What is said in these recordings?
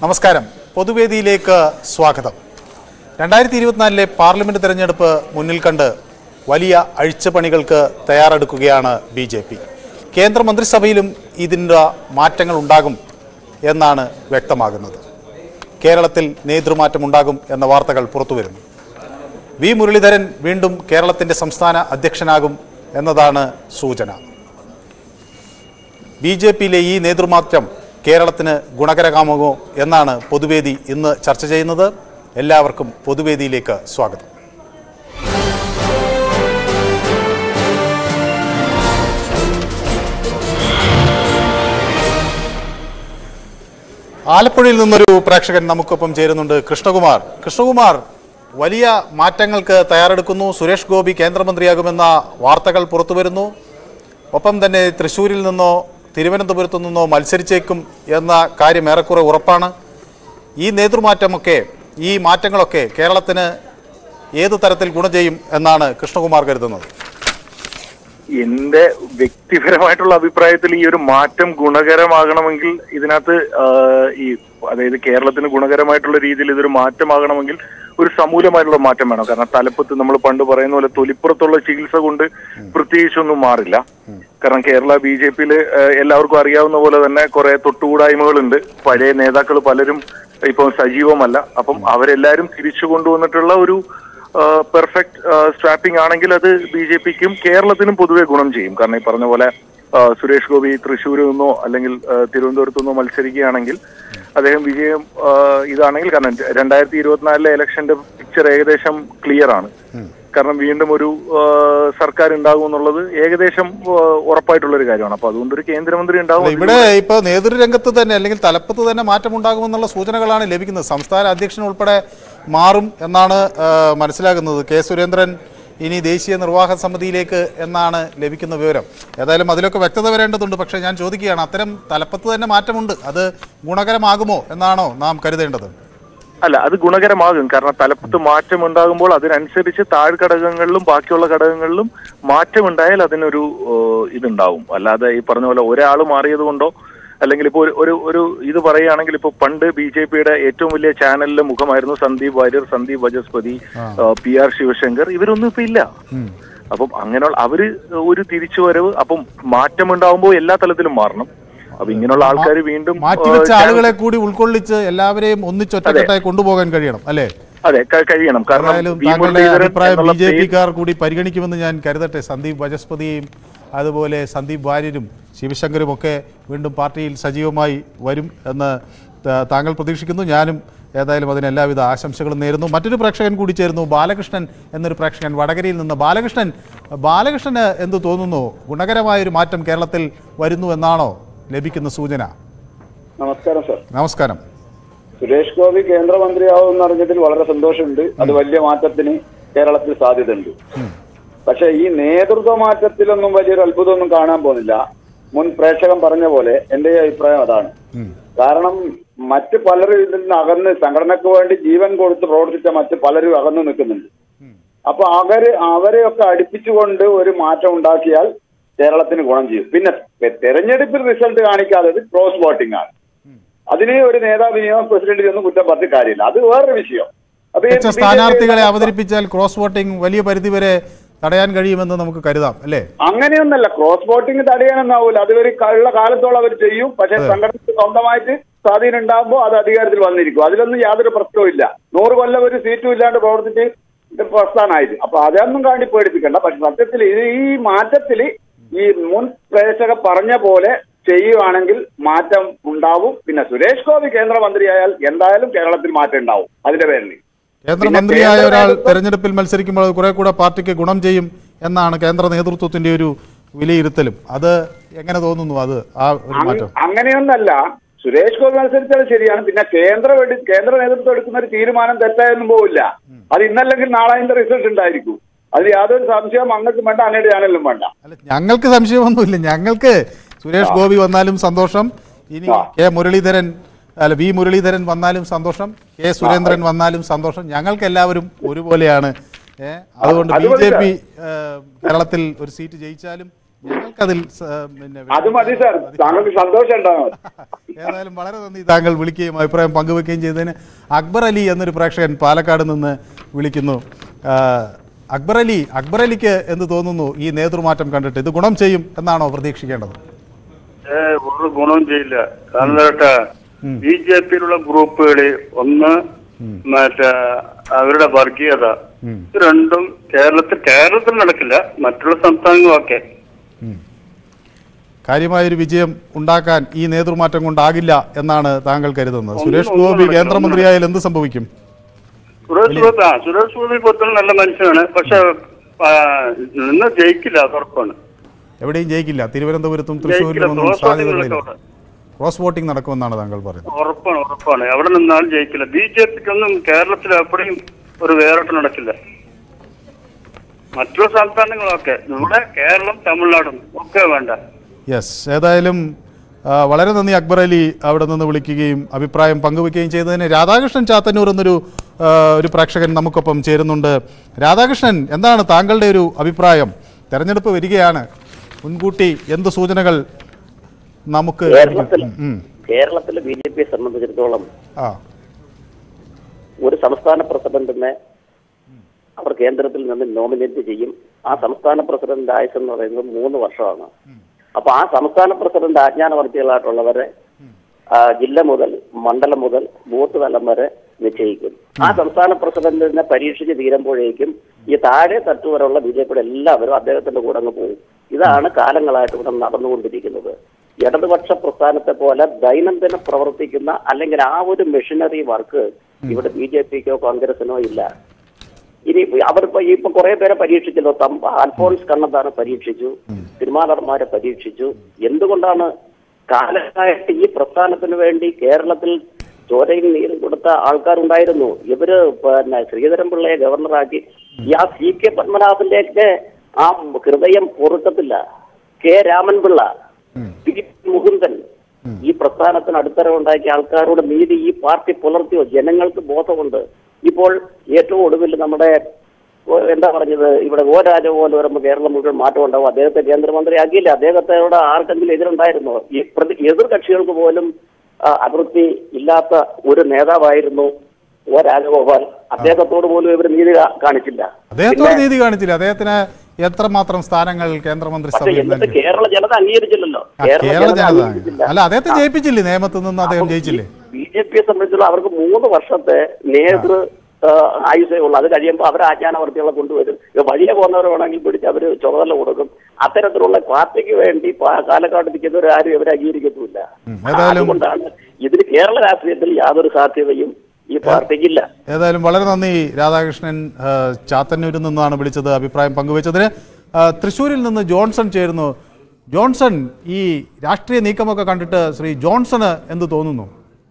നമസ്കാരം പൊതുവേദിയിലേക്ക് സ്വാഗതം രണ്ടായിരത്തി ഇരുപത്തിനാലിലെ പാർലമെന്റ് തെരഞ്ഞെടുപ്പ് മുന്നിൽ കണ്ട് വലിയ അഴിച്ചുപണികൾക്ക് തയ്യാറെടുക്കുകയാണ് ബി ജെ പി കേന്ദ്രമന്ത്രിസഭയിലും ഇതിൻ്റെ മാറ്റങ്ങൾ ഉണ്ടാകും എന്നാണ് വ്യക്തമാകുന്നത് കേരളത്തിൽ നേതൃമാറ്റമുണ്ടാകും എന്ന വാർത്തകൾ പുറത്തുവരുന്നു വി മുരളീധരൻ വീണ്ടും കേരളത്തിൻ്റെ സംസ്ഥാന അധ്യക്ഷനാകും എന്നതാണ് സൂചന ബി ജെ പിയിലെ ഈ നേതൃമാറ്റം കേരളത്തിന് ഗുണകരകാമോ എന്നാണ് പൊതുവേദി ഇന്ന് ചർച്ച ചെയ്യുന്നത് എല്ലാവർക്കും പൊതുവേദിയിലേക്ക് സ്വാഗതം ആലപ്പുഴയിൽ നിന്നൊരു പ്രേക്ഷകൻ നമുക്കൊപ്പം ചേരുന്നുണ്ട് കൃഷ്ണകുമാർ കൃഷ്ണകുമാർ വലിയ മാറ്റങ്ങൾക്ക് തയ്യാറെടുക്കുന്നു സുരേഷ് ഗോപി കേന്ദ്രമന്ത്രിയാകുമെന്ന വാർത്തകൾ പുറത്തുവരുന്നു ഒപ്പം തന്നെ തൃശ്ശൂരിൽ നിന്നോ തിരുവനന്തപുരത്തു നിന്നോ മത്സരിച്ചേക്കും എന്ന കാര്യം ഏറെക്കുറെ ഉറപ്പാണ് ഈ നേതൃമാറ്റമൊക്കെ ഈ മാറ്റങ്ങളൊക്കെ കേരളത്തിന് ഏത് തരത്തിൽ ഗുണം ചെയ്യും എന്നാണ് കൃഷ്ണകുമാർ കരുതുന്നത് എന്റെ വ്യക്തിപരമായിട്ടുള്ള അഭിപ്രായത്തിൽ ഈ ഒരു മാറ്റം ഗുണകരമാകണമെങ്കിൽ ഇതിനകത്ത് ആ, ഈ അതായത് കേരളത്തിന് ഗുണകരമായിട്ടുള്ള രീതിയിൽ ഇതൊരു മാറ്റമാകണമെങ്കിൽ ഒരു സമൂലമായിട്ടുള്ള മാറ്റം വേണം കാരണം തലപ്പത്ത് നമ്മൾ പണ്ട് പറയുന്ന പോലെ തൊലിപ്പുറത്തുള്ള ചികിത്സ കൊണ്ട് പ്രത്യേകിച്ചൊന്നും മാറില്ല കാരണം കേരള ബി ജെ പിയിൽ എല്ലാവർക്കും അറിയാവുന്ന പോലെ തന്നെ കുറെ തൊട്ടുകൂടായ്മകളുണ്ട് പഴയ നേതാക്കൾ പലരും ഇപ്പൊ സജീവമല്ല അപ്പം അവരെല്ലാരും തിരിച്ചു കൊണ്ടുവന്നിട്ടുള്ള ഒരു പെർഫെക്റ്റ് സ്ട്രാപ്പിംഗ് ആണെങ്കിൽ അത് ബി ജെ പിക്കും കേരളത്തിനും പൊതുവെ ഗുണം ചെയ്യും കാരണം ഈ പറഞ്ഞ പോലെ ആ, സുരേഷ് ഗോപി തൃശ്ശൂരിൽ നിന്നോ അല്ലെങ്കിൽ ആ, തിരുവനന്തപുരത്തു നിന്നോ മത്സരിക്കുകയാണെങ്കിൽ അദ്ദേഹം വിജയം ആ, ഇതാണെങ്കിൽ കാരണം രണ്ടായിരത്തി ഇരുപത്തിനാലിലെ ഇലക്ഷന്റെ പിക്ചർ ഏകദേശം ക്ലിയർ ആണ് കാരണം വീണ്ടും ഒരു ആ, സർക്കാർ ഉണ്ടാകും എന്നുള്ളത് ഏകദേശം ആ, ഉറപ്പായിട്ടുള്ള ഒരു കാര്യമാണ് അപ്പൊ അതുകൊണ്ട് ഒരു കേന്ദ്രമന്ത്രി ഉണ്ടാവും ഇവിടെ ഇപ്പോൾ നേതൃരംഗത്ത് തന്നെ അല്ലെങ്കിൽ തലപ്പത്ത് തന്നെ മാറ്റമുണ്ടാകുമെന്നുള്ള സൂചനകളാണ് ലഭിക്കുന്നത് സംസ്ഥാന അധ്യക്ഷൻ ഉൾപ്പെടെ മാറും എന്നാണ് ആ, മനസ്സിലാകുന്നത് കെ സുരേന്ദ്രൻ ഇനി ദേശീയ നിർവാഹക സമിതിയിലേക്ക് എന്നാണ് ലഭിക്കുന്ന വിവരം ഏതായാലും അതിലൊക്കെ വ്യക്തത വരേണ്ടതുണ്ട് പക്ഷേ ഞാൻ ചോദിക്കുകയാണ് അത്തരം തലപ്പത്ത് തന്നെ മാറ്റമുണ്ട് അത് ഗുണകരമാകുമോ എന്നാണോ നാം കരുതേണ്ടത് അല്ല അത് ഗുണകരമാകും കാരണം തലപ്പത്ത് മാറ്റം ഉണ്ടാകുമ്പോൾ അതിനനുസരിച്ച് താഴ്ഘടകങ്ങളിലും ബാക്കിയുള്ള ഘടകങ്ങളിലും മാറ്റം ഉണ്ടായാൽ അതിനൊരു ഏഹ്, ഇതുണ്ടാവും അല്ലാതെ ഈ പറഞ്ഞ പോലെ ഒരാൾ മാറിയത് കൊണ്ടോ അല്ലെങ്കിൽ ഇപ്പോൾ ഒരു ഒരു ഒരു ഇത് പറയുകയാണെങ്കിൽ ഇപ്പോൾ പണ്ട് ബി ജെ പിയുടെ ഏറ്റവും വലിയ ചാനലിലെ മുഖമായിരുന്നു സന്ദീപ് വാര്യർ സന്ദീപ് വജസ്പതി പി ആർ ശിവശങ്കർ ഇവരൊന്നും ഇപ്പൊ ഇല്ല അപ്പം അങ്ങനെയുള്ള അവര് ഒരു തിരിച്ചുവരവ് അപ്പം മാറ്റം ഉണ്ടാവുമ്പോൾ എല്ലാ തലത്തിലും മാറണം അപ്പൊ ഇങ്ങനെയുള്ള ആൾക്കാർ വീണ്ടും മാറ്റിവെച്ച ഏഹ്, ആളുകളെ കൂടി ഉൾക്കൊള്ളിച്ച് എല്ലാവരെയും ഒന്നിച്ചൊറ്റക്കെട്ടായി കൊണ്ടുപോകാൻ കഴിയണം അല്ലേ അതെ ക- കഴിയണം കാരണം എന്തായാലും വി. താങ്കളുടെ മുരളീധരൻ അഭിപ്രായം എന്നുള്ള ബി ജെ പേര് പിക്കാർ കൂടി പരിഗണിക്കുമെന്ന് ഞാൻ കരുതട്ടെ സന്ദീപ് വജസ്പതിയെയും അതുപോലെ സന്ദീപ് വാര്യരും ശിവശങ്കരും ഒക്കെ വീണ്ടും പാർട്ടിയിൽ സജീവമായി വരും എന്ന് ത- താങ്കൾ പ്രതീക്ഷിക്കുന്നു ഞാനും ഏതായാലും അതിന് എല്ലാവിധ ആശംസകളും നേരുന്നു മറ്റൊരു പ്രേക്ഷകൻ കൂടി ചേരുന്നു ബാലകൃഷ്ണൻ എന്നൊരു പ്രേക്ഷകൻ വടകരയിൽ നിന്ന് ബാലകൃഷ്ണൻ ബാലകൃഷ്ണന് എന്ത് തോന്നുന്നു ഗുണകരമായൊരു മാറ്റം കേരളത്തിൽ വരുന്നു എന്നാണോ ലഭിക്കുന്ന സൂചന നമസ്കാരം സർ നമസ്കാരം സുരേഷ് ഗോപി കേന്ദ്രമന്ത്രിയാവുമെന്ന് അറിഞ്ഞതിൽ വളരെ സന്തോഷമുണ്ട് അത് വലിയ മാറ്റത്തിന് കേരളത്തിൽ സാധ്യതയുണ്ട് പക്ഷെ ഈ നേതൃത്വ മാറ്റത്തിലൊന്നും വലിയൊരു അത്ഭുതമൊന്നും കാണാൻ പോകുന്നില്ല മുൻ പ്രേക്ഷകൻ പറഞ്ഞ പോലെ എന്റെ അഭിപ്രായം അതാണ് കാരണം മറ്റ് പലരും ഇതിൽ നിന്ന് അകന്ന് സംഘടനയ്ക്ക് വേണ്ടി ജീവൻ കൊടുത്ത് പ്രവർത്തിച്ച മറ്റ് പലരും അകന്നു നിൽക്കുന്നുണ്ട് അപ്പൊ അവര് അവരെയൊക്കെ അടുപ്പിച്ചുകൊണ്ട് ഒരു മാറ്റം ഉണ്ടാക്കിയാൽ കേരളത്തിന് ഗുണം ചെയ്യും പിന്നെ തെ- തെരഞ്ഞെടുപ്പിൽ റിസൾട്ട് കാണിക്കാതെ ക്രോസ് വോട്ടിംഗ് ആണ് അതിന് ഒരു നേതാവിനെയോ പ്രസിഡന്റിനെയോ ഒന്നും കുറ്റം പറഞ്ഞ കാര്യമില്ല അത് വേറൊരു വിഷയം അപ്പൊ ഈ മികച്ച BJP സ്ഥാനാർത്ഥികളെ അവതരിപ്പിച്ചാൽ ക്രോസ് വോട്ടിംഗ് വലിയ പരിധിവരെ തടയാൻ കഴിയുമെന്ന് നമുക്ക് കരുതാം അല്ലേ അങ്ങനെയൊന്നല്ല ക്രോസ് വോട്ടിംഗ് തടയാനൊന്നാവൂല അത് ഒരു ഉള്ള കാലത്തോളം അവർ ചെയ്യും പക്ഷെ സംഘടനയ്ക്ക് സ്വന്തമായിട്ട് സ്വാധീനം ഉണ്ടാകുമ്പോൾ അത് അധികാരത്തിൽ വന്നിരിക്കും അതിലൊന്നും യാതൊരു പ്രശ്നവും ഇല്ല നൂറ് കൊല്ലം ഒരു സീറ്റും ഇല്ലാണ്ട് പ്രവർത്തിച്ച് ഇത് പ്രസ്ഥാനമായിട്ട് അപ്പൊ അതൊന്നും കാണ്ടി പേടിപ്പിക്കണ്ട പക്ഷെ സത്യത്തിൽ ഇത് ഈ മാറ്റത്തിൽ ഈ മുൻ പ്രേക്ഷക പറഞ്ഞ പോലെ ചെയ്യുവാണെങ്കിൽ മാറ്റം ഉണ്ടാവും പിന്നെ സുരേഷ് ഗോപി കേന്ദ്രമന്ത്രിയായാൽ എന്തായാലും കേരളത്തിൽ മാറ്റം ഉണ്ടാവും അതിന്റെ പേരിൽ കേന്ദ്രമന്ത്രിയായ കേന്ദ്ര ഒരാൾ നേതൃത്വം- തെരഞ്ഞെടുപ്പിൽ മത്സരിക്കുമ്പോൾ അത് കുറെ കൂടെ പാർട്ടിക്ക് ഗുണം ചെയ്യും എന്നാണ് കേന്ദ്ര നേതൃത്വത്തിന്റെ ഒരു വിലയിരുത്തലും അത് എങ്ങനെ തോന്നുന്നു അത് ആ ഒരു അങ്ങ- മാറ്റം അങ്ങനെയൊന്നല്ല സുരേഷ് ഗോപി മത്സരിച്ചാൽ ശരിയാണ് പിന്നെ കേന്ദ്ര എടു- കേന്ദ്ര നേതൃത്വം എടുക്കുന്ന ഒരു തീരുമാനം തെറ്റായൊന്നും പോവില്ല അത് ഇന്നല്ലെങ്കിൽ നാളെ അതിന്റെ റിസൾട്ട് ഉണ്ടായിരിക്കും അതിൽ യാതൊരു സംശയം അങ്ങോട്ടും വേണ്ട അങ്ങോട്ട് ചാനലിലും വേണ്ട അല്ല ഞങ്ങൾക്ക് സംശയമൊന്നുമില്ല ഞങ്ങൾക്ക് സുരേഷ് ഗോപി വന്നാലും സന്തോഷം ഇനി ആ. കെ മുരളീധരൻ അല്ല വി മുരളീധരൻ വന്നാലും സന്തോഷം കെ സുരേന്ദ്രൻ വന്നാലും സന്തോഷം ഞങ്ങൾക്ക് എല്ലാവരും ഒരുപോലെയാണ് ഏ, അതുകൊണ്ട് അത് ബി ജെ മതി പി കേരളത്തിൽ ഒരു സീറ്റ് ജയിച്ചാലും ഞങ്ങൾക്കതിൽ സ- പിന്നെ അത് മതി സാർ താങ്കൾക്ക് സന്തോഷം ഉണ്ടാകും ഏതായാലും വളരെ നന്ദി താങ്കൾ വിളിക്കുകയും അഭിപ്രായം പങ്കുവെക്കുകയും ചെയ്തതിന് അക്ബർ അലി എന്നൊരു പ്രേക്ഷകൻ പാലക്കാട് നിന്ന് വിളിക്കുന്നു ആ, അക്ബർ അലി അക്ബർ അലിക്ക് എന്ത് തോന്നുന്നു ഈ നേതൃമാറ്റം കണ്ടിട്ട് ഇത് ഗുണം ചെയ്യും എന്നാണോ പ്രതീക്ഷിക്കേണ്ടത് ഏ, ഒരു ഗുണവും ചെയ്യില്ല കാരണം കേട്ടാ ബി ജെ പിയിലുള്ള ഗ്രൂപ്പുകള് ഒന്ന് മറ്റേ അവരുടെ വർഗീയത ഇത് രണ്ടും കേരളത്തിൽ കേരളത്തിൽ നടക്കില്ല മറ്റുള്ള സംസ്ഥാനങ്ങളൊക്കെ കാര്യമായൊരു വിജയം ഉണ്ടാക്കാൻ ഈ നേതൃമാറ്റം കൊണ്ടാകില്ല എന്നാണ് താങ്കൾ കരുതുന്നത് സുരേഷ് ഒന്നും ഗോപി നടക്കില്ല, കേന്ദ്രമന്ത്രിയായാൽ എന്ത് സംഭവിക്കും സുരേഷ് ഗോപി ആ സുരേഷ് ഗോപി പൊത്തൽ നല്ല മനുഷ്യനാണ് പക്ഷെ ആ, നിന്ന് ജയിക്കില്ല അത് ഉറപ്പാണ് എവിടെയും ജയിക്കില്ല തിരുവനന്തപുരത്തും ജയിക്കില്ല തൃശ്ശൂരിലും ഒന്നും ക്രോസ് സാധ്യതകളില്ല വോട്ടിങ്ങിലൊക്കെ ക്രോസ് വോട്ടിംഗ് നടക്കുമെന്നാണ് താങ്കൾ പറയുന്നത് ഉറപ്പാണ് ഉറപ്പാണ് എവിടെ നിന്നാലും ജയിക്കില്ല ബി ജെ പിക്കൊന്നും കേരളത്തിൽ എവിടെയും ഒരു വേറിട്ട് നടക്കില്ല മറ്റുള്ള സംസ്ഥാനങ്ങളൊക്കെ ഇവിടെ കേരളം തമിഴ്നാടും ഒക്കെ വേണ്ട യെസ് ഏതായാലും ആ, വളരെ നന്ദി അക്ബർ അലി അവിടെ നിന്ന് വിളിക്കുകയും അഭിപ്രായം പങ്കുവെക്കുകയും ചെയ്തതിന് രാധാകൃഷ്ണൻ ചാത്തന്നൂർ എന്നൊരു ആ, ഒരു പ്രേക്ഷകൻ നമുക്കൊപ്പം ചേരുന്നുണ്ട് രാധാകൃഷ്ണൻ എന്താണ് താങ്കളുടെ ഒരു അഭിപ്രായം തെരഞ്ഞെടുപ്പ് വരികയാണ് മുൻകൂട്ടി എന്ത് സൂചനകൾ നമുക്ക് കേരളത്തിൽ ഉം. കേരളത്തിലെ ബി ജെ പിയെ സംബന്ധിച്ചിടത്തോളം ആ ഒരു സംസ്ഥാന പ്രസിഡന്റിനെ അവർ കേന്ദ്രത്തിൽ നിന്ന് നോമിനേറ്റ് ചെയ്യും ആ സംസ്ഥാന പ്രസിഡന്റ് ആയുസ് എന്ന് പറയുന്നത് മൂന്ന് വർഷമാണ് അപ്പൊ ആ സംസ്ഥാന പ്രസിഡന്റ് ആജ്ഞാനവർത്തികളായിട്ടുള്ളവരെ ആ, ജില്ല മുതൽ മണ്ഡലം മുതൽ ബൂത്ത് തലം വരെ നിശ്ചയിക്കും ആ സംസ്ഥാന പ്രസിഡന്റിനെ പരീക്ഷിച്ച് തീരുമ്പോഴേക്കും ഈ താഴെ തട്ട് വരെയുള്ള ബി ജെ പിയുടെ എല്ലാവരും അദ്ദേഹത്തിന്റെ കൂടെ അങ്ങ് പോകും ഇതാണ് കാലങ്ങളായിട്ട് ഇവിടെ നടന്നുകൊണ്ടിരിക്കുന്നത് ഇടതുപക്ഷ പ്രസ്ഥാനത്തെ പോലെ ദൈനംദിനം പ്രവർത്തിക്കുന്ന അല്ലെങ്കിൽ ആ ഒരു മെഷീനറി വർക്ക് ഇവിടെ ബി ജെ പിക്കോ കോൺഗ്രസിനോ ഇല്ല ഇനി അവരിപ്പോ ഈ ഇപ്പൊ കുറെ പേരെ പരീക്ഷിച്ചല്ലോ തമ്പ അൽഫോൺസ് കണ്ണന്താനെ പരീക്ഷിച്ചു സിനിമാ നടന്മാരെ പരീക്ഷിച്ചു എന്തുകൊണ്ടാണ് കാലത്തായിട്ട് ഈ പ്രസ്ഥാനത്തിന് വേണ്ടി കേരളത്തിൽ ചോരയും നീരും കൊടുത്ത ആൾക്കാരുണ്ടായിരുന്നു ഇവര് പിന്നെ ശ്രീധരൻപിള്ളയെ ഗവർണറാക്കി ഈ ആ സി കെ പത്മനാഭന്റെയൊക്കെ ആ ഹൃദയം പൊറുക്കത്തില്ല കെ രാമൻപിള്ള പി മുകുന്ദൻ ഈ പ്രസ്ഥാനത്തിന് അടിത്തറ ഉണ്ടാക്കിയ ആൾക്കാരോട് നീതി ഈ പാർട്ടി പുലർത്തിയോ ജനങ്ങൾക്ക് ബോധമുണ്ട് ഇപ്പോൾ ഏറ്റവും ഒടുവിൽ നമ്മുടെ ഓ, എന്താ പറഞ്ഞത് ഇവിടെ ഓ രാജ പോലെ വരുമ്പോൾ കേരളം മുഴുവൻ മാറ്റം ഉണ്ടാവും അദ്ദേഹത്തെ കേന്ദ്രമന്ത്രിയാക്കിയില്ല അദ്ദേഹത്തോട് ആർക്കെങ്കിലും എതിരുണ്ടായിരുന്നോ ഈ പ്രതി എതിർ കക്ഷികൾക്ക് പോലും ആ, അതൃപ്തി ഇല്ലാത്ത ഒരു നേതാവായിരുന്നു ഓ രാജഗോപാൽ അദ്ദേഹത്തോട് പോലും ഇവർ നീതി കാ- കാണിച്ചില്ല അദ്ദേഹത്തോട് പിന്നെ- നീതി കാണിച്ചില്ല അദ്ദേഹത്തിന് എത്രമാത്രം സ്ഥാനങ്ങൾ പക്ഷെ കേന്ദ്രമന്ത്രിസഭയിൽ എന്നിട്ട് നൽകി കേരള ജനത അംഗീകരിച്ചില്ലല്ലോ ആ, കേരള ജനത അംഗീകരിച്ചില്ല അല്ല അദ്ദേഹത്തെ ജയിപ്പിച്ചില്ലേ നിയമത്തിൽ നിന്ന് അദ്ദേഹം ജയിച്ചില്ലേ ബി ജെ പിയെ സംബന്ധിച്ചുള്ള അവർക്ക് മൂന്ന് വർഷത്തെ നേതൃ ആ, ആയുസേ ഉള്ളൂ അത് കഴിയുമ്പോൾ അവർ ആജ്ഞാനവർത്തികളെ കൊണ്ടുവരും ഇപ്പൊ വഴിയെ പോകുന്നവർ വേണമെങ്കിൽ പിടിച്ച് അവർ ചുമതല കൊടുക്കും അത്തരത്തിലുള്ള പാർട്ടിക്ക് വേണ്ടി പാ- കാലക്കാട്ട് നിൽക്കുന്നവർ ആരും ഇവരെ അംഗീകരിക്കത്തുമില്ല ഉം, ഏതായാലും- അതുകൊണ്ടാണ് ഇതിന് കേരള രാഷ്ട്രീയത്തിൽ യാതൊരു സാധ്യതയും ഈ പാർട്ടിക്കില്ല ഏതായാലും വളരെ നന്ദി രാധാകൃഷ്ണൻ ആ, ചാത്തന്നൂരിൽ നിന്നാണ് വിളിച്ചത് അഭിപ്രായം പങ്കുവച്ചതിന് ആ, തൃശ്ശൂരിൽ നിന്ന് ജോൺസൺ ചേരുന്നു ജോൺസൺ ഈ രാഷ്ട്രീയ നീക്കമൊക്കെ കണ്ടിട്ട് ശ്രീ ജോൺസണ് എന്ത് തോന്നുന്നു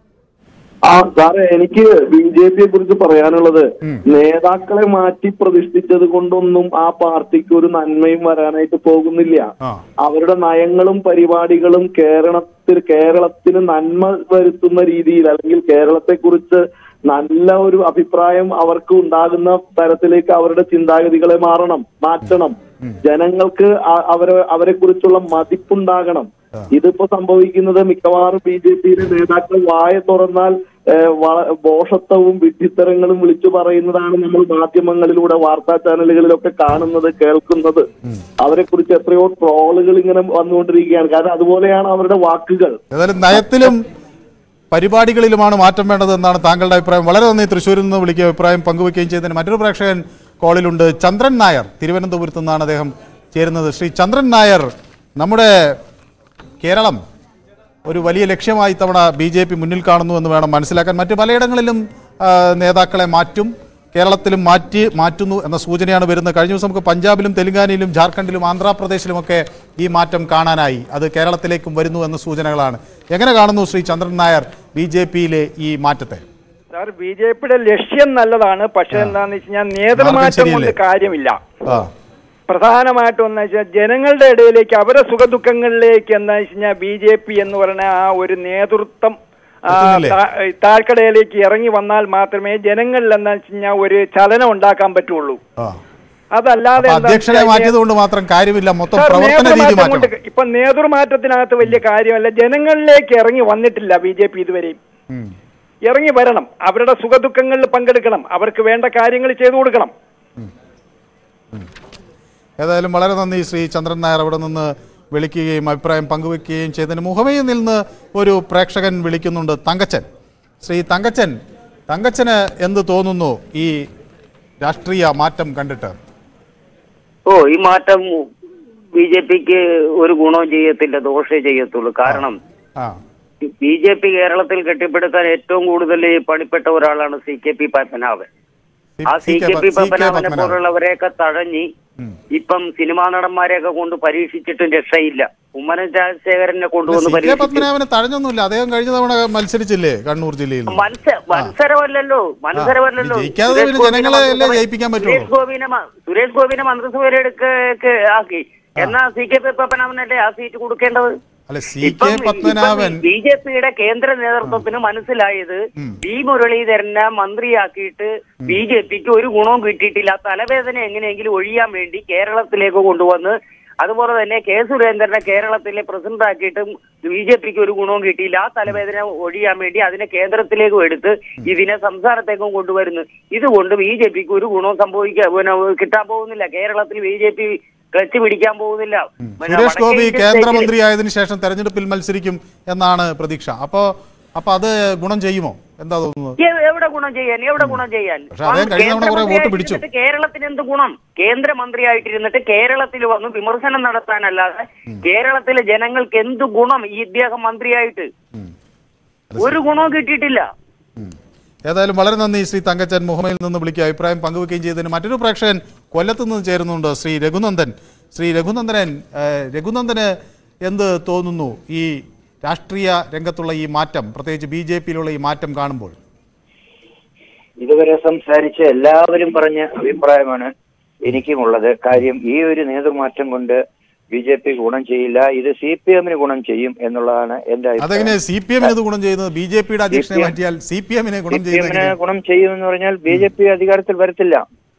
ആ സാറേ എനിക്ക് ബി ജെ പിയെ കുറിച്ച് പറയാനുള്ളത് നേതാക്കളെ മാറ്റി പ്രതിഷ്ഠിച്ചത് കൊണ്ടൊന്നും ആ പാർട്ടിക്ക് ഒരു നന്മയും വരാനായിട്ട് പോകുന്നില്ല ആ അവരുടെ നയങ്ങളും പരിപാടികളും കേരളത്തിൽ കേരളത്തിന് നന്മ വരുത്തുന്ന രീതിയിൽ അല്ലെങ്കിൽ കേരളത്തെ കുറിച്ച് നല്ല ഒരു അഭിപ്രായം അവർക്ക് ഉണ്ടാകുന്ന തരത്തിലേക്ക് അവരുടെ ചിന്താഗതികളെ മാറണം മാറ്റണം ജനങ്ങൾക്ക് ആ- അവരെ അവരെ കുറിച്ചുള്ള മതിപ്പുണ്ടാകണം ഇതിപ്പോ സംഭവിക്കുന്നത് മിക്കവാറും ബി ജെ പിയിലെ നേതാക്കൾ വായ തുറന്നാൽ ഏഹ്, വള- ഭോഷത്വവും വിഡ്ഢിത്തരങ്ങളും വിളിച്ചു പറയുന്നതാണ് നമ്മൾ മാധ്യമങ്ങളിലൂടെ വാർത്താ ചാനലുകളിലൊക്കെ കാണുന്നത് കേൾക്കുന്നത് അവരെ കുറിച്ച് എത്രയോ ട്രോളുകൾ ഇങ്ങനെ വന്നുകൊണ്ടിരിക്കുകയാണ് കാരണം അതുപോലെയാണ് അവരുടെ വാക്കുകൾ ഏതായാലും നയത്തിലും പരിപാടികളിലുമാണ് മാറ്റം വേണ്ടത് എന്നാണ് താങ്കളുടെ അഭിപ്രായം വളരെ നന്ദി തൃശ്ശൂരിൽ നിന്ന് വിളിക്കുക അഭിപ്രായം പങ്കുവയ്ക്കുകയും ചെയ്തതിന് മറ്റൊരു പ്രേക്ഷകൻ കോളിലുണ്ട് ചന്ദ്രൻ നായർ തിരുവനന്തപുരത്ത് നിന്നാണ് അദ്ദേഹം ചേരുന്നത് ശ്രീ ചന്ദ്രൻ നായർ നമ്മുടെ കേരളം ഒരു വലിയ ലക്ഷ്യമായി തവണ ബി ജെ പി മുന്നിൽ കാണുന്നു എന്ന് വേണം മനസ്സിലാക്കാൻ മറ്റു പലയിടങ്ങളിലും ആ, നേതാക്കളെ മാറ്റും കേരളത്തിലും മാറ്റി മാറ്റുന്നു എന്ന സൂചനയാണ് വരുന്നത് കഴിഞ്ഞ ദിവസം നമുക്ക് പഞ്ചാബിലും തെലുങ്കാനയിലും ജാർഖണ്ഡിലും ആന്ധ്രാപ്രദേശിലുമൊക്കെ ഈ മാറ്റം കാണാനായി അത് കേരളത്തിലേക്കും വരുന്നു എന്ന സൂചനകളാണ് എങ്ങനെ കാണുന്നു ശ്രീ ചന്ദ്രൻ നായർ ബി ജെ പിയിലെ ഈ മാറ്റത്തെ സാർ ബി ജെ പിയുടെ ലക്ഷ്യം നല്ലതാണ് പക്ഷെ എന്താന്ന് വെച്ച് കഴിഞ്ഞാൽ നേതൃമാറ്റം കൊണ്ട് ശരിയല്ലേ? കാര്യമില്ല ആ പ്രധാനമായിട്ടും എന്ന് വെച്ചാൽ ജനങ്ങളുടെ ഇടയിലേക്ക് അവരെ സുഖദുഃഖങ്ങളിലേക്ക് എന്താ വെച്ച് കഴിഞ്ഞാൽ ബി ജെ പി എന്ന് പറയുന്ന ആ ഒരു നേതൃത്വം ആ, എത്തുന്നില്ലേ? താ- താഴ്ക്കടയിലേക്ക് ഇറങ്ങി വന്നാൽ മാത്രമേ ജനങ്ങളിൽ എന്താ വെച്ച് കഴിഞ്ഞാൽ ഒരു ചലനം ഉണ്ടാക്കാൻ പറ്റുള്ളൂ ആ അതല്ലാതെ അപ്പൊ എന്താ അധ്യക്ഷനെ വെച്ചാൽ മാറ്റിയത് കൊണ്ട് മാത്രം കാര്യമില്ല മൊത്തം സാർ, പ്രവർത്തന രീതി നേതൃമാറ്റം മാറ്റണം കൊണ്ട് ഇപ്പൊ നേതൃമാറ്റത്തിനകത്ത് വലിയ കാര്യമല്ല ജനങ്ങളിലേക്ക് ഇറങ്ങി വന്നിട്ടില്ല ബി ജെ പി ഇതുവരെയും ഉം. ഇറങ്ങി വരണം അവരുടെ സുഖദുഃഖങ്ങളിൽ പങ്കെടുക്കണം അവർക്ക് വേണ്ട കാര്യങ്ങൾ ചെയ്തു കൊടുക്കണം ഏതായാലും വളരെ നന്ദി ശ്രീ ചന്ദ്രൻ നായർ അവിടെ നിന്ന് വിളിക്കുകയും അഭിപ്രായം പങ്കുവെക്കുകയും ചെയ്തതിന് മുഖമയിൽ നിന്ന് ഒരു പ്രേക്ഷകൻ വിളിക്കുന്നുണ്ട് തങ്കച്ചൻ ശ്രീ തങ്കച്ചൻ തങ്കച്ചന് എന്ത് തോന്നുന്നു ഈ രാഷ്ട്രീയ മാറ്റം കണ്ടിട്ട് ഓ ഈ മാറ്റം ബി ജെ പിക്ക് ഒരു ഗുണവും ചെയ്യത്തില്ല ദോഷേ ചെയ്യത്തുള്ളൂ കാരണം ആ ബി ജെ പി കേരളത്തിൽ കെട്ടിപ്പടുക്കാൻ ഏറ്റവും കൂടുതൽ പണിപ്പെട്ട ഒരാളാണ് സി കെ പി പത്മനാഭൻ ആ സി കെ പി പത്മനാഭനെ പോലുള്ളവരെയൊക്കെ തഴഞ്ഞി ഇപ്പം സിനിമാ നടന്മാരെയൊക്കെ കൊണ്ട് പരീക്ഷിച്ചിട്ടും രക്ഷയില്ല ഉമ്മനം രാജശേഖരനെ കൊണ്ടുവന്ന് സി കെ പരീക്ഷിച്ചു പത്മനാഭനെ തഴഞ്ഞൊന്നുമില്ല അദ്ദേഹം കഴിഞ്ഞ തവണ മത്സരിച്ചില്ലേ കണ്ണൂർ ജില്ലയിൽ നിന്ന്? മത്സ മത്സരമല്ലല്ലോ മത്സരമല്ലല്ലോ ആ, ജയിക്കാതെ സുരേഷ് പിന്നെ ഗോപിനെ ജനങ്ങളെ അല്ലേ മന്ത്രിസഭ- ജയിപ്പിക്കാൻ പറ്റുള്ളൂ. സുരേഷ് ഗോപിനെ മ- സുരേഷ് ഗോപിനെ മന്ത്രിസഭയിലെടുക്ക് ആക്കി എന്നാ സി കെ പി പത്മനാഭനല്ലേ ആ സീറ്റ് കൊടുക്കേണ്ടത് അല്ല C K Padmanabhan B J പിയുടെ കേന്ദ്ര നേതൃത്വത്തിന് മനസ്സിലായത് വി മുരളീധരനെ മന്ത്രിയാക്കിയിട്ട് ബി ജെ പിക്ക് ഒരു ഗുണവും കിട്ടിയിട്ടില്ല ആ തലവേദന എങ്ങനെയെങ്കിലും ഒഴിയാൻ വേണ്ടി കേരളത്തിലേക്ക് കൊണ്ടുവന്ന് അതുപോലെ തന്നെ കെ സുരേന്ദ്രനെ കേരളത്തിലെ പ്രസിഡന്റ് ആക്കിയിട്ടും ബി ജെ പിക്ക് ഒരു ഗുണവും കിട്ടിയില്ല ആ തലവേദന ഒഴിയാൻ വേണ്ടി അതിനെ കേന്ദ്രത്തിലേക്കും എടുത്ത് ഇതിനെ സംസ്ഥാനത്തേക്കും കൊണ്ടുവരുന്നു ഇതുകൊണ്ട് ബി ജെ പിക്ക് ഒരു ഗുണവും സംഭവിക്കാൻ പിന്നെ കിട്ടാൻ പോകുന്നില്ല കേരളത്തിൽ ബി ജെ പി ക്ലച്ച് പിടിക്കാൻ പോകുന്നില്ല പിന്നെ സുരേഷ് വടക്കേ ഗോപി ഇന്ത്യൻ കേന്ദ്രമന്ത്രി ആയതിനു ശേഷം തെരഞ്ഞെടുപ്പിൽ മത്സരിക്കും എന്നാണ് പ്രതീക്ഷ അപ്പോ അപ്പൊ അത് ഗുണം ചെയ്യുമോ എന്താ തോന്നുന്നത് എ- എവിടെ ഗുണം ചെയ്യാൻ എവിടെ ഗുണം ചെയ്യാൻ പക്ഷേ അദ്ദേഹം കഴിഞ്ഞ തവണ കുറേ വോട്ട് പിടിച്ചു. കേന്ദ്രമന്ത്രിയായിട്ടിരുന്നിട്ട് കേരളത്തിന് എന്ത് ഗുണം കേന്ദ്രമന്ത്രിയായിട്ടിരുന്നിട്ട് കേരളത്തിൽ വന്ന് വിമർശനം നടത്താനല്ലാതെ കേരളത്തിലെ ജനങ്ങൾക്ക് എന്ത് ഗുണം ഈ ഇദ്ദേഹം മന്ത്രിയായിട്ട് ഒരു ഗുണവും കിട്ടിയിട്ടില്ല ഏതായാലും വളരെ നന്ദി ശ്രീ തങ്കച്ചൻ മുഹമ്മയിൽ നിന്ന് വിളിക്കുക അഭിപ്രായം പങ്കുവെക്കുകയും ചെയ്തതിന് മറ്റൊരു പ്രേക്ഷകൻ കൊല്ലത്ത് നിന്ന് ചേരുന്നുണ്ട് ശ്രീ രഘുനന്ദൻ ശ്രീ രഘുനന്ദനൻ ഏഹ്, രഘുനന്ദന് എന്ത് തോന്നുന്നു ഈ രാഷ്ട്രീയ രംഗത്തുള്ള ഈ മാറ്റം പ്രത്യേകിച്ച് ബി ജെ പിയിലുള്ള ഈ മാറ്റം കാണുമ്പോൾ ഇതുവരെ സംസാരിച്ച എല്ലാവരും പറഞ്ഞ അഭിപ്രായമാണ് എനിക്കുമുള്ളത് കാര്യം ഈ ഒരു നേതൃമാറ്റം കൊണ്ട് ബി ജെ പി ഗുണം ചെയ്യില്ല ഇത് സി പി എമ്മിന് ഗുണം ചെയ്യും എന്നുള്ളതാണ് എന്റെ അതെങ്ങനെ അഭിപ്രായം സി പി എമ്മിന് ഇത് ഗുണം ചെയ്യുന്നത് ബി ജെ പിയുടെ അധ്യക്ഷനെ CPM മാറ്റിയാൽ സി പി എമ്മിനെ സി ഗുണം പി എമ്മിന് ചെയ്യുന്നത് ഗുണം ചെയ്യുമെന്ന് പറഞ്ഞാൽ ബി ജെ പി അധികാരത്തിൽ വരത്തില്ല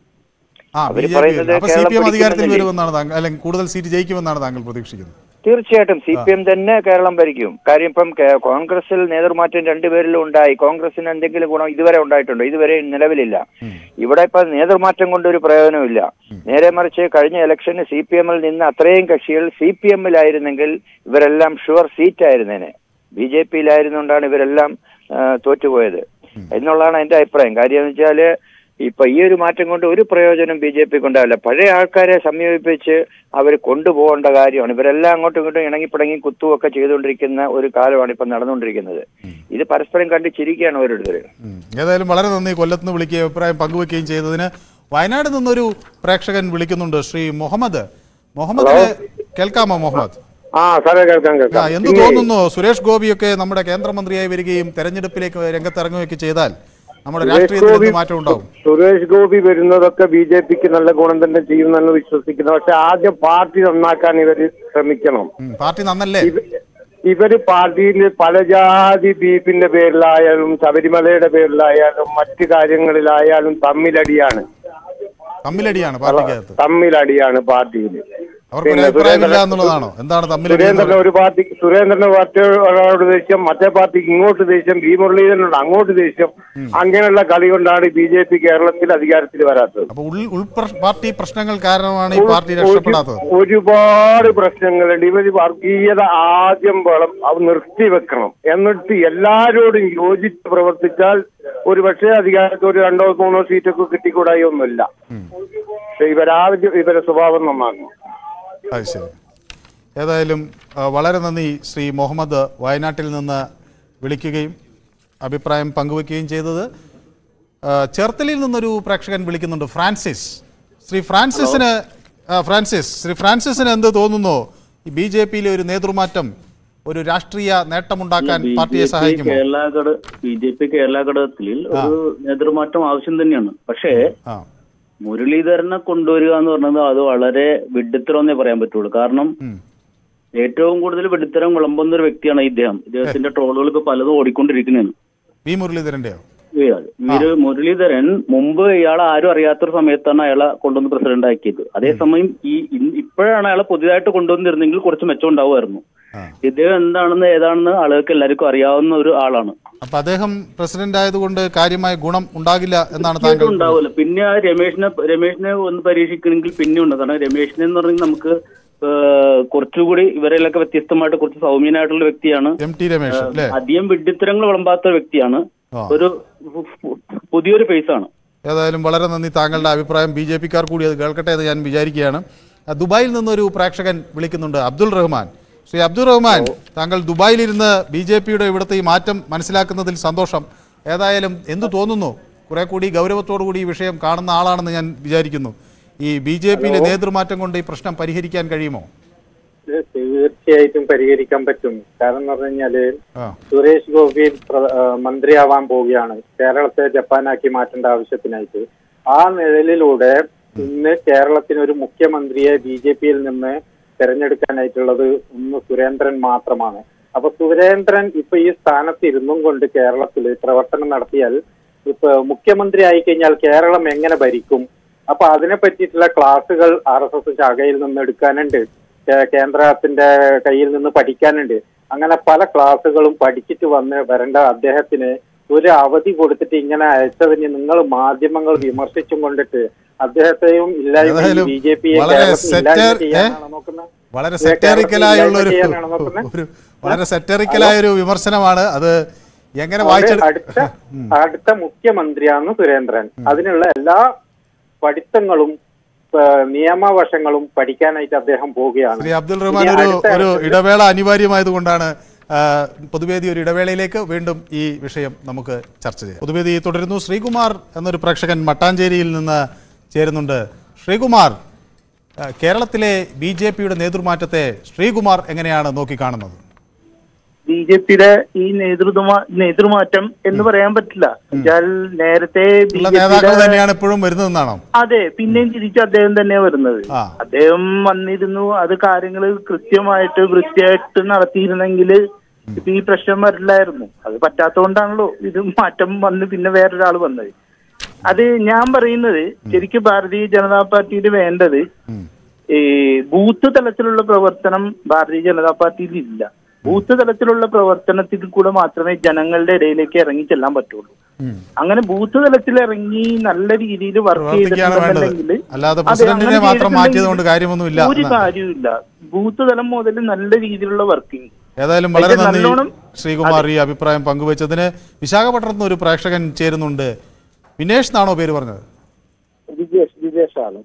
ആ ബി അവര് ജെ പി പറയുന്നത് അപ്പൊ സി കേരളം പി എം അധികാരത്തിൽ പിടിക്കുമെന്നല്ലേ? വരുമെന്നാണ് താങ്കൾ അല്ലെങ്കിൽ കൂടുതൽ സീറ്റ് ജയിക്കുമെന്നാണ് താങ്കൾ പ്രതീക്ഷിക്കുന്നത് തീർച്ചയായിട്ടും സി പി എം തന്നെ കേരളം ഭരിക്കും കാര്യം ഇപ്പം കേ- കോൺഗ്രസിൽ നേതൃമാറ്റം രണ്ടുപേരിലും ഉണ്ടായി കോൺഗ്രസിന് എന്തെങ്കിലും ഗുണം ഇതുവരെ ഉണ്ടായിട്ടുണ്ടോ ഇതുവരെ നിലവിലില്ല ഇവിടെ ഇപ്പൊ നേതൃമാറ്റം കൊണ്ട് ഒരു പ്രയോജനമില്ല നേരെ മറിച്ച് കഴിഞ്ഞ ഇലക്ഷന് സി പി എമ്മിൽ നിന്ന് അത്രയും കക്ഷികൾ സി പി എമ്മിലായിരുന്നെങ്കിൽ ഇവരെല്ലാം ഷുവർ സീറ്റ് ആയിരുന്നേനെ ബി ജെ പിയിലായിരുന്നുകൊണ്ടാണ് ഇവരെല്ലാം ആ, തോറ്റുപോയത് എന്നുള്ളതാണ് എന്റെ അഭിപ്രായം കാര്യം എന്ന് വെച്ചാല് ഇപ്പൊ ഈ ഒരു മാറ്റം കൊണ്ട് ഒരു പ്രയോജനം ബി ജെ പിക്ക് ഉണ്ടാവില്ല പഴയ ആൾക്കാരെ സമീപിച്ച് അവർ കൊണ്ടുപോകേണ്ട കാര്യമാണ് ഇവരെല്ലാം അങ്ങോട്ടും ഇങ്ങോട്ടും ഇണങ്ങിപ്പിടങ്ങി കുത്തുമൊക്കെ ചെയ്തുകൊണ്ടിരിക്കുന്ന ഒരു കാലമാണ് ഇപ്പൊ നടന്നുകൊണ്ടിരിക്കുന്നത് ഇത് പരസ്പരം കണ്ട് ചിരിക്കുകയാണ് ഓരോരുത്തർ ഉം. ഏതായാലും വളരെ നന്ദി കൊല്ലത്ത് നിന്ന് വിളിക്കുകയും അഭിപ്രായം പങ്കുവെക്കുകയും ചെയ്തതിന് വയനാട് നിന്നൊരു പ്രേക്ഷകൻ വിളിക്കുന്നുണ്ട് ശ്രീ മുഹമ്മദ് മുഹമ്മദിന് കേൾക്കാമോ മുഹമ്മദ് ആ സാറേ കേൾക്കാം ആ, കേൾക്കാം എന്ത് പിന്നെ തോന്നുന്നു സുരേഷ് ഗോപിയൊക്കെ നമ്മുടെ കേന്ദ്രമന്ത്രിയായി വരികയും തെരഞ്ഞെടുപ്പിലേക്ക് രംഗത്തിറങ്ങുകയൊക്കെ ചെയ്താൽ നമ്മുടെ സുരേഷ് രാഷ്ട്രീയത്തിൽ ഗോപി എന്ത് മാറ്റം ഉണ്ടാവും സുരേഷ് ഗോപി വരുന്നതൊക്കെ ബി ജെ പിക്ക് നല്ല ഗുണം തന്നെ ചെയ്യുമെന്ന് വിശ്വസിക്കുന്നു പക്ഷെ ആദ്യം പാർട്ടി നന്നാക്കാൻ ഇവര് ശ്രമിക്കണം ഉം, പാർട്ടി നന്നല്ലേ ഇവ- ഇവര് പാർട്ടിയിൽ പല ജാതി ബീഫിന്റെ പേരിലായാലും ശബരിമലയുടെ പേരിലായാലും മറ്റു കാര്യങ്ങളിലായാലും തമ്മിലടിയാണ് തമ്മിലടിയാണ് പാർട്ടിക്കകത്ത് തമ്മിലടിയാണ് പാർട്ടിയിൽ അവർക്ക് ഒരു പിന്നെ അഭിപ്രായമില്ല സുരേന്ദ്രൻ- എന്നുള്ളതാണോ എന്താണ് തമ്മിലടി സുരേന്ദ്രന് ഒരു പാർട്ടി സുരേന്ദ്രന്റെ പാർട്ടിയോട് ദേഷ്യം മറ്റേ പാർട്ടിക്ക് ഇങ്ങോട്ട് ദേഷ്യം വി മുരളീധരനോട് അങ്ങോട്ട് ദേഷ്യം അങ്ങനെയുള്ള കളി കൊണ്ടാണ് ബി ജെ പി കേരളത്തിൽ അധികാരത്തിൽ വരാത്തത് അപ്പൊ ഉൾ ഉൾ പാർട്ടി പ്രശ്നങ്ങൾ കാരണമാണ് ഈ പാർട്ടി രക്ഷപ്പെടാത്തത് ഒരു- ഒരുപാട് പ്രശ്നങ്ങളുണ്ട് ഇവര് വർഗീയത ആദ്യം വേണം അത് നിർത്തിവെക്കണം എന്നിട്ട് എല്ലാരോടും യോജിച്ച് പ്രവർത്തിച്ചാൽ ഒരു പക്ഷേ അധികാരത്തിൽ ഒരു രണ്ടോ മൂന്നോ സീറ്റൊക്കെ കിട്ടിക്കൂടായി ഒന്നുമില്ല പക്ഷെ ഇവരാദ്യം ഇവരെ സ്വഭാവം നന്നാക്കണം അത് ശരി ഏതായാലും ആ, വളരെ നന്ദി ശ്രീ മുഹമ്മദ് വയനാട്ടിൽ നിന്ന് വിളിക്കുകയും അഭിപ്രായം പങ്കുവെക്കുകയും ചെയ്തത് ആ, ചേർത്തലയിൽ നിന്നൊരു പ്രേക്ഷകൻ വിളിക്കുന്നുണ്ട് ഫ്രാൻസിസ് ശ്രീ ഫ്രാൻസിസിന് ആ, ഫ്രാൻസിസ് ശ്രീ ഫ്രാൻസിസിന് എന്ത് തോന്നുന്നു ഈ ബി ജെ പിയിലെ ഒരു നേതൃമാറ്റം ഒരു രാഷ്ട്രീയ നേട്ടമുണ്ടാക്കാൻ പാർട്ടിയെ സഹായിക്കുമോ കേരള ഘട ബി ജെ പി കേരള ഘടകത്തിൽ ഒരു നേതൃമാറ്റം ആവശ്യം തന്നെയാണ് പക്ഷേ ആ മുരളീധരനെ കൊണ്ടുവരിക എന്ന് പറഞ്ഞത് അത് വളരെ വിഡ്ഢിത്തരമെന്നേ പറയാൻ പറ്റുള്ളൂ കാരണം ഉം. ഏറ്റവും കൂടുതൽ വിഡ്ഢിത്തരം വിളമ്പുന്ന ഒരു വ്യക്തിയാണ് ഇദ്ദേഹം ഇദ്ദേഹത്തിന്റെ ട്രോളുകൾ ഇപ്പൊ പലതും ഓടിക്കൊണ്ടിരിക്കുന്നതാണ് വി മുരളീധരൻ്റെയോ വീഴാതെ ഇവര് മുരളീധരൻ മുമ്പ് ഇയാൾ ആരും അറിയാത്തൊരു സമയത്താണ് അയാളെ കൊണ്ടുവന്ന് പ്രസിഡന്റ് ആക്കിയത് അതേസമയം ഈ ഇൻ- ഇപ്പോഴാണ് അയാളെ പുതിയതായിട്ട് കൊണ്ടുവന്നിരുന്നെങ്കിൽ കുറച്ച് മെച്ചം ഉണ്ടാവുമായിരുന്നു ഇദ്ദേഹം എന്താണെന്ന് ഏതാണെന്ന് ആളുകൾക്ക് എല്ലാവർക്കും അറിയാവുന്ന ഒരു ആളാണ് അപ്പൊ അദ്ദേഹം പ്രസിഡന്റ് ആയതുകൊണ്ട് കാര്യമായ ഗുണം ഉണ്ടാകില്ല എന്നാണ് താങ്കൾ തീർച്ചയായിട്ടും ഉണ്ടാവില്ല പിന്നെ ആ രമേഷിനെ രമേഷിനെ ഒന്ന് പരീക്ഷിക്കണമെങ്കിൽ പിന്നെ ഉണ്ട് കാരണം രമേഷിനെ എന്ന് പറഞ്ഞാൽ നമുക്ക് ഏഹ്, കുറച്ചുകൂടി ഇവരെയൊക്കെ വ്യത്യസ്തമായിട്ട് കുറച്ച് സൗമ്യനായിട്ടുള്ള വ്യക്തിയാണ് എം ടി രമേശ് അല്ലേ അധികം വിഡ്ഢിത്തരങ്ങൾ വിളമ്പാത്ത ഒരു വ്യക്തിയാണ് ആ. ഒരു പു- പു- പുതിയൊരു ഫേസ് ആണ് ഏതായാലും വളരെ നന്ദി താങ്കളുടെ അഭിപ്രായം ബി ജെ പിക്കാർ കൂടി അത് കേൾക്കട്ടെ എന്ന് ഞാൻ വിചാരിക്കുകയാണ് ആ, ദുബായിൽ നിന്നൊരു പ്രേക്ഷകൻ വിളിക്കുന്നുണ്ട് അബ്ദുൾ റഹ്മാൻ ശ്രീ അബ്ദുൾ റഹ്മാൻ താങ്കൾ ദുബായിലിരുന്ന് ബി ജെ പിയുടെ ഇവിടുത്തെ ഈ മാറ്റം മനസ്സിലാക്കുന്നതിൽ സന്തോഷം ഏതായാലും എന്തു തോന്നുന്നു കുറെ കൂടി ഗൗരവത്തോടു കൂടി ഈ വിഷയം കാണുന്ന ആളാണെന്ന് ഞാൻ വിചാരിക്കുന്നു ഈ ബി ജെ പിയിലെ നേതൃമാറ്റം കൊണ്ട് ഈ പ്രശ്നം പരിഹരിക്കാൻ കഴിയുമോ ഇത് തീർച്ചയായിട്ടും പരിഹരിക്കാൻ പറ്റും കാരണം എന്ന് പറഞ്ഞു കഴിഞ്ഞാല് ആ സുരേഷ് ഗോപി പ്ര- ആ, മന്ത്രിയാവാൻ പോവുകയാണ് കേരളത്തെ ജപ്പാനാക്കി മാറ്റേണ്ട ആവശ്യത്തിനായിട്ട് ആ നിഴലിലൂടെ ഇന്ന് കേരളത്തിന് ഒരു മുഖ്യമന്ത്രിയെ ബി ജെ പിയിൽ നിന്ന് തെരഞ്ഞെടുക്കാനായിട്ടുള്ളത് ഒന്ന് സുരേന്ദ്രൻ മാത്രമാണ് അപ്പൊ സുരേന്ദ്രൻ ഇപ്പൊ ഈ സ്ഥാനത്ത് ഇരുന്നും കൊണ്ട് കേരളത്തിൽ പ്രവർത്തനം നടത്തിയാൽ ഇപ്പൊ മുഖ്യമന്ത്രി ആയിക്കഴിഞ്ഞാൽ കേരളം എങ്ങനെ ഭരിക്കും അപ്പൊ അതിനെ പറ്റിയിട്ടുള്ള ക്ലാസുകൾ ആർ എസ് എസ് ശാഖയിൽ നിന്ന് എടുക്കാനുണ്ട് കേ- കേന്ദ്രത്തിന്റെ കയ്യിൽ നിന്ന് പഠിക്കാനുണ്ട് അങ്ങനെ പല ക്ലാസ്സുകളും പഠിച്ചിട്ട് വന്ന് വരേണ്ട അദ്ദേഹത്തിന് ഒരു അവധി കൊടുത്തിട്ട് ഇങ്ങനെ അയച്ചതിന് നിങ്ങൾ മാധ്യമങ്ങൾ വിമർശിച്ചും കൊണ്ടിട്ട് അദ്ദേഹത്തെയും ഇല്ലായ്മ ഏതായാലും ബി ജെ പിയെ വളരെ കേരളത്തിൽ ഇല്ലായ്മ സെറ്റർ- ചെയ്യാനാണോ നോക്കുന്നത് വളരെ ഇത് കേരളത്തിൽ സെറ്ററിക്കലായുള്ള ഒരു ഇല്ലായ്മ ചെയ്യാനാണോ നോക്കുന്നത്? ഒരു വളരെ സെറ്ററിക്കലായ ഒരു വിമർശനമാണ് അത് എങ്ങനെ അവര് വായിച്ചെടു അടുത്ത അടുത്ത മുഖ്യമന്ത്രിയാണ് സുരേന്ദ്രൻ അതിനുള്ള എല്ലാ പഠിത്തങ്ങളും ആ, നിയമവശങ്ങളും പഠിക്കാനായിട്ട് അദ്ദേഹം പോവുകയാണ് ശ്രീ അബ്ദുൾ റഹ്മാൻ ഇനി ഒരു അടുത്ത ഒരു ഇടത്തിൽ- ഇടവേള അനിവാര്യമായതുകൊണ്ടാണ് ആ, പൊതുവേദി ഒരു ഇടവേളയിലേക്ക് വീണ്ടും ഈ വിഷയം നമുക്ക് ചർച്ച ചെയ്യാം പൊതുവേദി തുടരുന്നു ശ്രീകുമാർ എന്നൊരു പ്രേക്ഷകൻ മട്ടാഞ്ചേരിയിൽ നിന്ന് ചേരുന്നുണ്ട് ശ്രീകുമാർ ആ, കേരളത്തിലെ ബി ജെ പിയുടെ നേതൃമാറ്റത്തെ ശ്രീകുമാർ എങ്ങനെയാണ് നോക്കിക്കാണുന്നത് ബി ജെ പിയുടെ ഈ നേതൃത്വ നേതൃമാറ്റം എന്ന് പറയാൻ പറ്റില്ല എന്നുവെച്ചാൽ നേരത്തെ ബി ഉള്ള ജെ നേതാക്കൾ പിയുടെ തന്നെയാണ് ഇപ്പോഴും വരുന്നതെന്നാണോ അതെ പിന്നെയും തിരിച്ച് അദ്ദേഹം തന്നെയാണ് വരുന്നത് ആ അദ്ദേഹം വന്നിരുന്നു അത് കാര്യങ്ങൾ കൃത്യമായിട്ട് വൃത്തിയായിട്ട് നടത്തിയിരുന്നെങ്കിൽ ഇപ്പൊ ഈ പ്രശ്നം വരില്ലായിരുന്നു അത് പറ്റാത്തതുകൊണ്ടാണല്ലോ ഇത് മാറ്റം വന്ന് പിന്നെ വേറൊരാൾ വന്നത് അത് ഞാൻ പറയുന്നത് ശരിക്കും ഭാരതീയ ജനതാ പാർട്ടിയിൽ വേണ്ടത് ഈ ബൂത്ത് തലത്തിലുള്ള പ്രവർത്തനം ഭാരതീയ ജനതാ പാർട്ടിയിൽ ഇല്ല ബൂത്ത് തലത്തിലുള്ള പ്രവർത്തനത്തിൽ കൂടെ മാത്രമേ ജനങ്ങളുടെ ഇടയിലേക്ക് ഇറങ്ങി ചെല്ലാൻ പറ്റുള്ളൂ അങ്ങനെ ബൂത്ത് തലത്തിൽ ഇറങ്ങി നല്ല രീതിയിൽ വർക്ക് പ്രവർത്തിക്കുകയാണ് വേണ്ടത് ചെയ്തിട്ടുണ്ടെങ്കിൽ അല്ലാതെ അതെ, പ്രസിഡന്റിനെ അങ്ങനെ മാത്രം മാറ്റിയത് കൊണ്ട് ചെയ്തിട്ടുണ്ടെങ്കിൽ കാര്യമൊന്നുമില്ല ഒരു എന്നാണ്. കാര്യമില്ല ബൂത്ത് തലം മുതൽ നല്ല രീതിയിലുള്ള വർക്കിംഗ് ഏതായാലും വളരെ അതിന്റെ നന്ദി നല്ലോണം- ശ്രീകുമാർ ഈ അഭിപ്രായം പങ്കുവച്ചതിന് വിശാഖപട്ടണത്ത് നിന്ന് ഒരു പ്രേക്ഷകൻ ചേരുന്നുണ്ട് വിനേഷ് എന്നാണോ പേര് പറഞ്ഞത് വിജേഷ് വിജേഷാണ്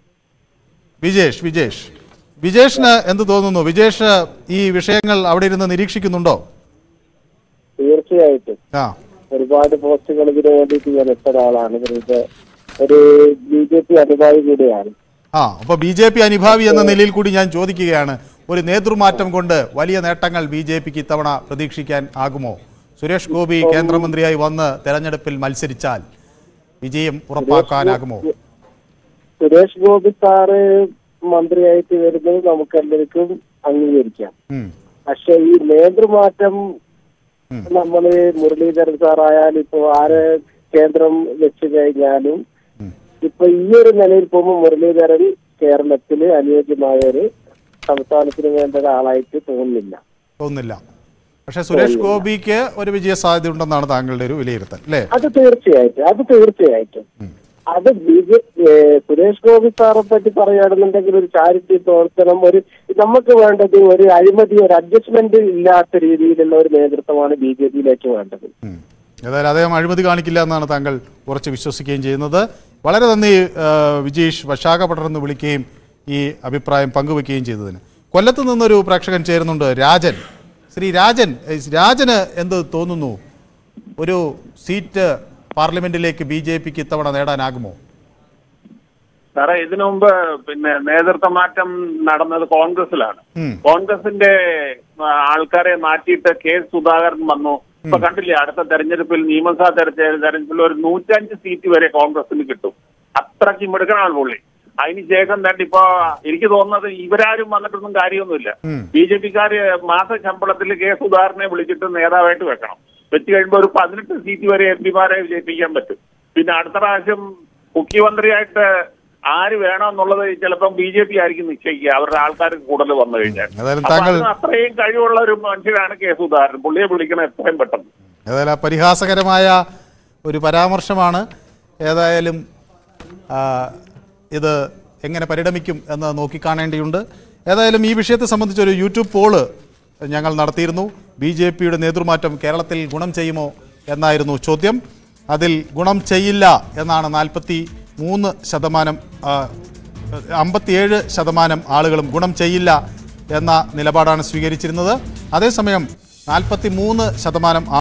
വിജേഷ് വിജേഷ് വിജേഷിന് എന്ത് തോന്നുന്നു വിജേഷ് ഈ വിഷയങ്ങൾ അവിടെ ഇരുന്ന് നിരീക്ഷിക്കുന്നുണ്ടോ തീർച്ചയായിട്ടും ആ ഒരുപാട് പോസ്റ്റുകൾ ഇതിനു വേണ്ടിയിട്ട് ഞാൻ ഇട്ട ഒരാളാണ് ഇതിന്റെ ഒരു ബി ജെ പി അനുഭാവി കൂടിയാണ് ആ അപ്പൊ ബി ജെ പി അനുഭാവി എന്ന നിലയിൽ കൂടി ഞാൻ ചോദിക്കുകയാണ് ഒരു നേതൃമാറ്റം കൊണ്ട് വലിയ നേട്ടങ്ങൾ ബി ജെ പിക്ക് ഇത്തവണ പ്രതീക്ഷിക്കാൻ ആകുമോ സുരേഷ് ഗോപി കേന്ദ്രമന്ത്രിയായി വന്ന് തെരഞ്ഞെടുപ്പിൽ മത്സരിച്ചാൽ വിജയം ഉറപ്പാക്കാനാകുമോ സുരേഷ് ഗോപി സാറ് മന്ത്രിയായിട്ട് വരുന്നത് നമുക്ക് എല്ലാവർക്കും അംഗീകരിക്കാം ഉം. പക്ഷെ ഈ നേതൃമാറ്റം നമ്മള് മുരളീധരൻ സാറായാലും ഇപ്പൊ ആരെ കേന്ദ്രം വെച്ച് കഴിഞ്ഞാലും ഇപ്പൊ ഈ ഒരു നിലയിൽ പോകുമ്പോൾ മുരളീധരൻ കേരളത്തില് അനുയോജ്യമായ ഒരു സംസ്ഥാനത്തിന് വേണ്ട ഒരാളായിട്ട് തോന്നുന്നില്ല തോന്നുന്നില്ല പക്ഷെ സുരേഷ് ഗോപിക്ക് ഒരു വിജയ സാധ്യത ഉണ്ടെന്നാണ് താങ്കളുടെ ഒരു വിലയിരുത്തൽ അല്ലേ അത് തീർച്ചയായിട്ടും അത് തീർച്ചയായിട്ടും അത് ബി ജെ സുരേഷ് ഗോപി സാറെ പറ്റി പറയുകയാണെന്നുണ്ടെങ്കിൽ ഒരു ചാരിറ്റി പ്രവർത്തനം ഒരു നമുക്ക് വേണ്ടത് ഒരു അഴിമതി ഒരു അഡ്ജസ്റ്റ്മെന്റ് ഇല്ലാത്ത രീതിയിലുള്ള ഒരു നേതൃത്വമാണ് ബി ജെ പിയിലേക്ക് വേണ്ടത് ഏതായാലും അദ്ദേഹം അഴിമതി കാണിക്കില്ല എന്നാണ് താങ്കൾ ഉറച്ച് വിശ്വസിക്കുകയും ചെയ്യുന്നത് വളരെ നന്ദി ആ, വിജീഷ് വശാഖപട്ടണം എന്ന് വിളിക്കുകയും ഈ അഭിപ്രായം പങ്കുവെക്കുകയും ചെയ്തതിന് കൊല്ലത്ത് നിന്നൊരു പ്രേക്ഷകൻ ചേരുന്നുണ്ട് രാജൻ ശ്രീ രാജൻ ഏ, രാജന് എന്ത് തോന്നുന്നു ഒരു സീറ്റ് പാർലമെന്റിലേക്ക് ബി ജെ പിക്ക് ഇത്തവണ നേടാനാകുമോ സാറേ ഇതിനു മുമ്പ് പിന്നെ നേതൃത്വ മാറ്റം നടന്നത് കോൺഗ്രസിലാണ് ഉം. കോൺഗ്രസിന്റെ ആ, ആൾക്കാരെ മാറ്റിയിട്ട് കെ സുധാകരൻ വന്നു ഇപ്പൊ കണ്ടില്ലേ അടുത്ത തെരഞ്ഞെടുപ്പിൽ നിയമസഭാ തെരഞ്ഞെ- തെരഞ്ഞെടുപ്പിൽ ഒരു നൂറ്റഞ്ച് സീറ്റ് വരെ കോൺഗ്രസിന് കിട്ടും അത്രയ്ക്ക് മിടുക്കനാണ് പുള്ളി അതിന് ശേഷം തന്നെ ഇപ്പൊ എനിക്ക് തോന്നുന്നത് ഇവരാരും വന്നിട്ടൊന്നും കാര്യമൊന്നുമില്ല ബി ജെ പിക്കാര് മാസ ശമ്പളത്തിൽ കെ സുധാകരനെ വിളിച്ചിട്ട് നേതാവായിട്ട് വെക്കണം വെച്ച് കഴിയുമ്പോൾ ഒരു പതിനെട്ട് സീറ്റ് വരെ എം പിമാരെ വിജയിപ്പിക്കാൻ പറ്റും പിന്നെ അടുത്ത പ്രാവശ്യം മുഖ്യമന്ത്രിയായിട്ട് ആര് വേണമെന്നുള്ളത് ചിലപ്പം ബി ജെ പി ആയിരിക്കും നിശ്ചയിക്കുക അവരുടെ ആൾക്കാർ കൂടുതൽ വന്നു കഴിഞ്ഞാൽ ഏതായാലും അപ്പൊ താങ്കൾ അതിന് അത്രയും കഴിവുള്ള ഒരു മനുഷ്യനാണ് കെ സുധാകരൻ പുള്ളിയെ വിളിക്കണം എത്രയും പെട്ടെന്ന് ഏതായാലും ആ പരിഹാസകരമായ ഒരു പരാമർശമാണ് ഏതായാലും ആ, ഇത് എങ്ങനെ പരിണമിക്കും എന്ന് നോക്കിക്കാണേണ്ടിയുണ്ട് ഏതായാലും ഈ വിഷയത്തെ സംബന്ധിച്ച് ഒരു യൂട്യൂബ് പോള് ഞങ്ങൾ നടത്തിയിരുന്നു ബി ജെ പിയുടെ നേതൃമാറ്റം കേരളത്തിൽ ഗുണം ചെയ്യുമോ എന്നായിരുന്നു ചോദ്യം അതിൽ ഗുണം ചെയ്യില്ല എന്നാണ് നാൽപ്പത്തി മൂന്ന് ശതമാനം ആ, അമ്പത്തിയേഴ് ശതമാനം ആളുകളും ഗുണം ചെയ്യില്ല എന്ന നിലപാടാണ് സ്വീകരിച്ചിരുന്നത് അതേസമയം നാൽപ്പത്തി മൂന്ന് ശതമാനം